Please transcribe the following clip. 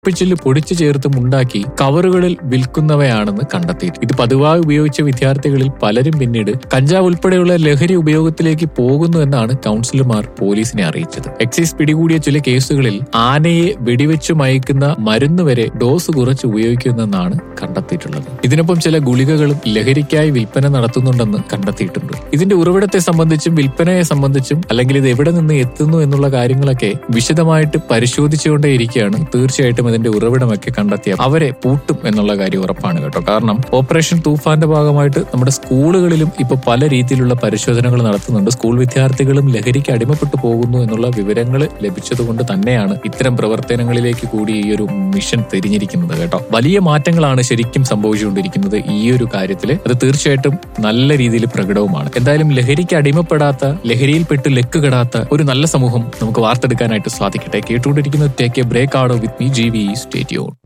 പിച്ചില് പൊടിച്ചു ചേർത്തും ഉണ്ടാക്കി കവറുകളിൽ വിൽക്കുന്നവയാണെന്ന് കണ്ടെത്തി ഇത് പതിവായി ഉപയോഗിച്ച വിദ്യാർത്ഥികളിൽ പലരും പിന്നീട് കഞ്ചാവ് ഉൾപ്പെടെയുള്ള ലഹരി ഉപയോഗത്തിലേക്ക് പോകുന്നു എന്നാണ് കൗൺസിലർമാർ പോലീസിനെ അറിയിച്ചത് എക്സൈസ് പിടികൂടിയ ചില കേസുകളിൽ ആനയെ വെടിവെച്ചു മയക്കുന്ന മരുന്ന് വരെ ഡോസ് കുറച്ച് ഉപയോഗിക്കുന്നെന്നാണ് കണ്ടെത്തിയിട്ടുള്ളത് ഇതിനൊപ്പം ചില ഗുളികകളും ലഹരിക്കായി വിൽപ്പന നടത്തുന്നുണ്ടെന്ന് കണ്ടെത്തിയിട്ടുണ്ട് ഇതിന്റെ ഉറവിടത്തെ സംബന്ധിച്ചും വിൽപ്പനയെ സംബന്ധിച്ചും അല്ലെങ്കിൽ ഇത് എവിടെ നിന്ന് എത്തുന്നു എന്നുള്ള കാര്യങ്ങളൊക്കെ വിശദമായിട്ട് പരിശോധിച്ചുകൊണ്ടേയിരിക്കുകയാണ് തീർച്ചയായിട്ടും ഇതിന്റെ ഉറവിടമൊക്കെ കണ്ടെത്തിയ അവരെ പൂട്ടും എന്നുള്ള കാര്യം ഉറപ്പാണ് കേട്ടോ കാരണം ഓപ്പറേഷൻ തൂഫാന്റെ ഭാഗമായിട്ട് നമ്മുടെ സ്കൂളുകളിലും ഇപ്പൊ പല രീതിയിലുള്ള പരിശോധനകൾ നടത്തുന്നുണ്ട് സ്കൂൾ വിദ്യാർത്ഥികളും ലഹരിക്ക് അടിമപ്പെട്ടു പോകുന്നു എന്നുള്ള വിവരങ്ങൾ ലഭിച്ചതുകൊണ്ട് തന്നെയാണ് ഇത്തരം പ്രവർത്തനങ്ങളിലേക്ക് കൂടി ഈ ഒരു മിഷൻ തിരിഞ്ഞിരിക്കുന്നത് കേട്ടോ വലിയ മാറ്റങ്ങളാണ് ശരിക്കും സംഭവിച്ചുകൊണ്ടിരിക്കുന്നത് ഈ ഒരു കാര്യത്തിൽ അത് തീർച്ചയായിട്ടും നല്ല രീതിയിൽ പ്രകടവുമാണ് എന്തായാലും ലഹരിക്ക് അടിമപ്പെടാത്ത ലഹരിയിൽപ്പെട്ട് ലക്കുകെടാത്ത ഒരു നല്ല സമൂഹം നമുക്ക് വാർത്തെടുക്കാനായിട്ട് സാധിക്കട്ടെ കേട്ടുകൊണ്ടിരിക്കുന്നത് ടേക്ക് എ ബ്രേക്ക് ആടോ വിത്ത് മീ ജി വി സ്റ്റേറ്റിയോൺ